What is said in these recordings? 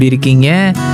எப்படி இருக்கீங்க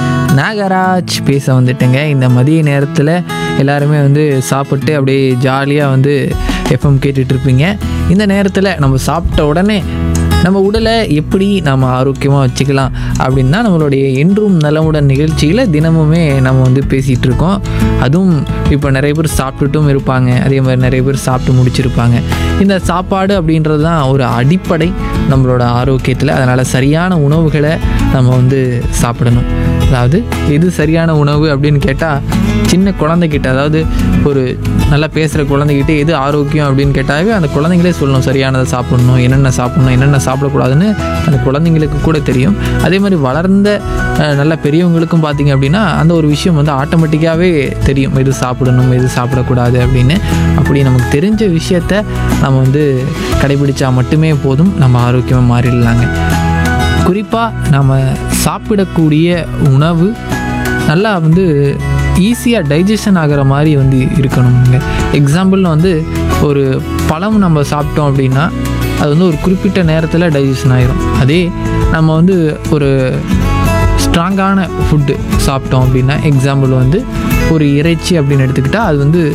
நாகராஜ் பேச வந்துட்டேங்க இந்த மதிய நேரத்தில் எல்லாருமே வந்து சாப்பிட்டு அப்படியே ஜாலியாக வந்து எஃப்எம் கேட்டுட்ருப்பீங்க இந்த நேரத்தில் நம்ம சாப்பிட்ட உடனே நம்ம உடலை எப்படி நம்ம ஆரோக்கியமாக வச்சுக்கலாம் அப்படின்னா நம்மளுடைய என்றும் நலமுடன் நிகழ்ச்சியில் தினமுமே நம்ம வந்து பேசிகிட்டு இருக்கோம் அதுவும் இப்போ நிறைய பேர் சாப்பிட்டுட்டும் இருப்பாங்க அதே மாதிரி நிறைய பேர் சாப்பிட்டு முடிச்சிருப்பாங்க இந்த சாப்பாடு அப்படின்றது தான் ஒரு அடிப்படை நம்மளோட ஆரோக்கியத்தில் அதனால் சரியான உணவுகளை நம்ம வந்து சாப்பிடணும் அதாவது எது சரியான உணவு அப்படின்னு கேட்டால் சின்ன குழந்தைகிட்ட அதாவது ஒரு நல்லா பேசுகிற குழந்தைகிட்ட எது ஆரோக்கியம் அப்படின்னு கேட்டாவே அந்த குழந்தைங்களே சொல்லணும் சரியானதை சாப்பிடணும் என்னென்ன சாப்பிடணும் என்னென்ன சாப்பிடக்கூடாதுன்னு அந்த குழந்தைங்களுக்கு கூட தெரியும் அதே மாதிரி வளர்ந்த அஹ், நல்ல பெரியவங்களுக்கும் பார்த்தீங்க அப்படின்னா அந்த ஒரு விஷயம் வந்து ஆட்டோமேட்டிக்காகவே தெரியும் எது சாப்பிடணும் எது சாப்பிடக்கூடாது அப்படின்னு அப்படி நமக்கு தெரிஞ்ச விஷயத்த நம்ம வந்து கடைபிடிச்சா மட்டுமே போதும் நம்ம ஆரோக்கியமாக மாறிடலாங்க குறிப்பாக நம்ம சாப்பிடக்கூடிய உணவு நல்லா வந்து ஈஸியாக டைஜஷன் ஆகிற மாதிரி வந்து இருக்கணுங்க எக்ஸாம்பிள் வந்து ஒரு பழம் நம்ம சாப்பிட்டோம் அப்படின்னா அது வந்து ஒரு குறிப்பிட்ட நேரத்தில் டைஜஷன் ஆயிரும் அதே நம்ம வந்து ஒரு ஸ்ட்ராங்கான ஃபுட்டு சாப்பிட்டோம் அப்படின்னா எக்ஸாம்பிள் வந்து ஒரு இறைச்சி அப்படின்னு எடுத்துக்கிட்டால் அது வந்து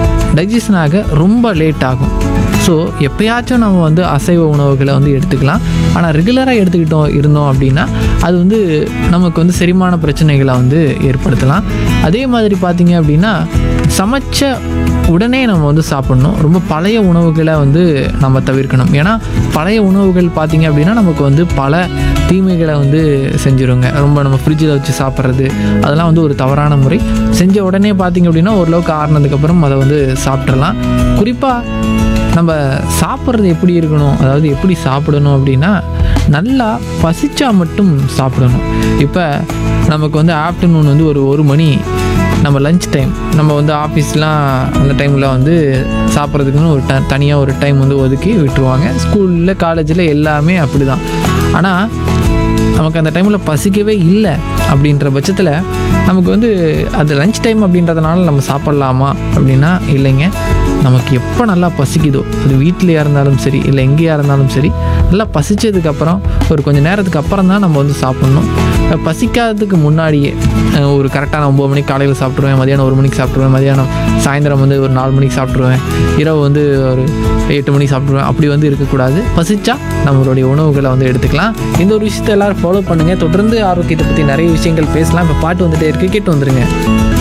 டைஜஷன் ஆக ரொம்ப லேட் ஆகும் ஸோ எப்பயாச்சும் நம்ம வந்து அசைவ உணவுகளை வந்து எடுத்துக்கலாம் ஆனால் ரெகுலராக எடுத்துக்கிட்டோம் இருந்தோம் அப்படின்னா அது வந்து நமக்கு வந்து செரிமான பிரச்சனைகளை வந்து ஏற்படுத்தலாம் அதே மாதிரி பார்த்தீங்க அப்படின்னா சமைச்ச உடனே நம்ம வந்து சாப்பிடணும் ரொம்ப பழைய உணவுகளை வந்து நம்ம தவிர்க்கணும் ஏன்னா பழைய உணவுகள் பார்த்தீங்க அப்படின்னா நமக்கு வந்து பல தீமைகளை வந்து செஞ்சிருங்க ரொம்ப நம்ம ஃப்ரிட்ஜில் வச்சு சாப்பிட்றது அதெல்லாம் வந்து ஒரு தவறான முறை செஞ்ச உடனே பார்த்தீங்க அப்படின்னா ஓரளவுக்கு ஆறுனதுக்கப்புறம் அதை வந்து சாப்பிட்றலாம் குறிப்பாக நம்ம சாப்பிட்றது எப்படி இருக்கணும் அதாவது எப்படி சாப்பிடணும் அப்படின்னா நல்லா பசிச்சா மட்டும் சாப்பிடணும் இப்போ நமக்கு வந்து ஆஃப்டர்நூன் வந்து ஒரு ஒரு மணி நம்ம லஞ்ச் டைம் நம்ம வந்து ஆஃபீஸ்லாம் அந்த டைமில் வந்து சாப்பிட்றதுக்குன்னு ஒரு ட தனியாக ஒரு டைம் வந்து ஒதுக்கி விட்டுருவாங்க ஸ்கூலில் காலேஜில் எல்லாமே அப்படி தான் ஆனால் நமக்கு அந்த டைமில் பசிக்கவே இல்லை அப்படின்ற பட்சத்தில் நமக்கு வந்து அது லஞ்ச் டைம் அப்படின்றதுனால நம்ம சாப்பிட்லாமா அப்படின்னா இல்லைங்க நமக்கு எப்போ நல்லா பசிக்குதோ அது வீட்லையாக இருந்தாலும் சரி இல்லை எங்கேயா இருந்தாலும் சரி நல்லா பசிச்சதுக்கப்புறம் ஒரு கொஞ்சம் நேரத்துக்கு அப்புறம் தான் நம்ம வந்து சாப்பிட்ணும் அஹ் பசிக்காததுக்கு முன்னாடியே அஹ் ஒரு கரெக்டான ஒம்பது மணிக்கு காலையில் சாப்பிட்ருவேன் மதியானம் ஒரு மணிக்கு சாப்பிட்ருவேன் மதியானம் சாயந்தரம் வந்து ஒரு நாலு மணிக்கு சாப்பிட்ருவேன் இரவு வந்து ஒரு எட்டு மணிக்கு சாப்பிட்ருவேன் அப்படி வந்து இருக்கக்கூடாது பசிச்சா நம்மளுடைய உணவுகளை வந்து எடுத்துக்கலாம் இந்த ஒரு விஷயத்தை எல்லாரும் ஃபாலோ பண்ணுங்கள் தொடர்ந்து ஆரோக்கியத்தை பற்றி நிறைய விஷயங்கள் பேசலாம் இப்போ பாட்டு வந்துட்டே இருக்கு கேட்டு வந்துருங்க